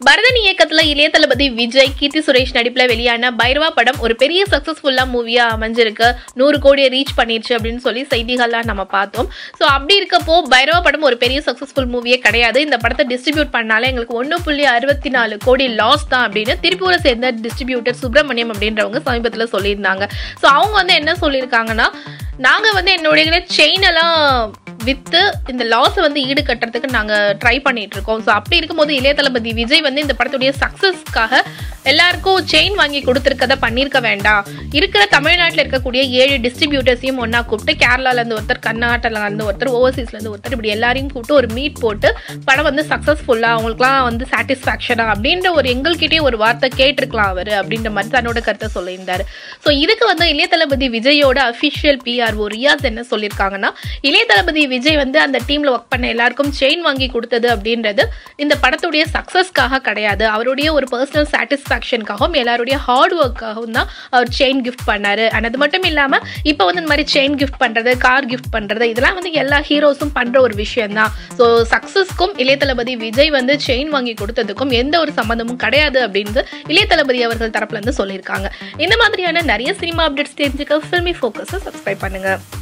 பரதன் இயக்கத்துல இளைய தளபதி விஜய் கீர்த்தி சுரேஷ் நடிப்புல வெளியான பைரவா படம் ஒரு பெரிய சக்சஸ்ஃபுல்லா மூவியா அமைஞ்சிருக்கு நூறு கோடியை ரீச் பண்ணிருச்சு அப்படின்னு சொல்லி செய்திகள்லாம் நம்ம பார்த்தோம் ஸோ அப்படி இருக்கப்போ பைரவா படம் ஒரு பெரிய சக்சஸ்ஃபுல் மூவியே கிடையாது இந்த படத்தை டிஸ்ட்ரிபியூட் பண்ணாலே எங்களுக்கு ஒன்று புள்ளி அறுபத்தி நாலு கோடி லாஸ் தான் அப்படின்னு திருப்பூரை சேர்ந்த டிஸ்ட்ரிபியூட்டர் சுப்பிரமணியம் அப்படின்றவங்க சமீபத்தில் சொல்லியிருந்தாங்க ஸோ அவங்க வந்து என்ன சொல்லியிருக்காங்கன்னா நாங்கள் வந்து என்னுடைய செயின் எல்லாம் வித்து இந்த லாஸை வந்து ஈடு கட்டுறதுக்கு நாங்கள் ட்ரை பண்ணிட்டு இருக்கோம் ஸோ அப்படி இருக்கும்போது இளைய தளபதி விஜய் வந்து இந்த படத்துடைய சக்ஸஸ்க்காக எல்லாருக்கும் செயின் வாங்கி கொடுத்துருக்கத பண்ணியிருக்க வேண்டாம் இருக்கிற தமிழ்நாட்டில் இருக்கக்கூடிய ஏழு டிஸ்ட்ரிபியூட்டர்ஸையும் ஒன்றா கூப்பிட்டு கேரளாலேருந்து ஒருத்தர் கர்நாடகாலேருந்து ஒருத்தர் ஓவர்சீஸ்லேருந்து ஒருத்தர் இப்படி எல்லாரையும் கூப்பிட்டு ஒரு மீட் போட்டு படம் வந்து சக்ஸஸ்ஃபுல்லாக அவங்களுக்குலாம் வந்து சாட்டிஸ்ஃபேக்ஷனா அப்படின்ற ஒரு எங்கள்கிட்டயே ஒரு வார்த்தை கேட்டிருக்கலாம் அவர் அப்படின்ற மாதிரி தன்னோட கருத்தை சொல்லியிருந்தாரு ஸோ இதுக்கு வந்து இளைய தளபதி விஜயோட அஃபிஷியல் பிஆர்ஓ ரியாஸ் என்ன சொல்லியிருக்காங்கன்னா இளைய தளபதி விஜய் வந்து அந்த டீம்ல ஒர்க் பண்ண எல்லாருக்கும் செயின் வாங்கி கொடுத்தது அப்படின்றது இந்த படத்துடைய சக்ஸஸ்க்காக கிடையாது அவருடைய ஒரு பர்சனல் சாட்டிஸ்ஃபேக்ஷனுக்காகவும் எல்லாருடைய ஹார்ட் ஒர்க்காகவும் தான் அவர் செயின் கிஃப்ட் பண்ணாரு அண்ட் அது மட்டும் இல்லாம இப்போ வந்து இந்த மாதிரி செயின் கிஃப்ட் பண்றது கார் கிஃப்ட் பண்றது இதெல்லாம் வந்து எல்லா ஹீரோஸும் பண்ற ஒரு விஷயம் தான் ஸோ சக்ஸஸ்க்கும் இளைய தளபதி விஜய் வந்து செயின் வாங்கி கொடுத்ததுக்கும் எந்த ஒரு சம்மந்தமும் கிடையாது அப்படின்னு இளைய தளபதி அவர்கள் தரப்புல இருந்து சொல்லியிருக்காங்க இந்த மாதிரியான நிறைய சினிமா அப்டேட்ஸ் தெரிஞ்சுக்க ஃபில்மி ஃபோக்கஸை சப்ஸ்கிரைப் பண்ணுங்க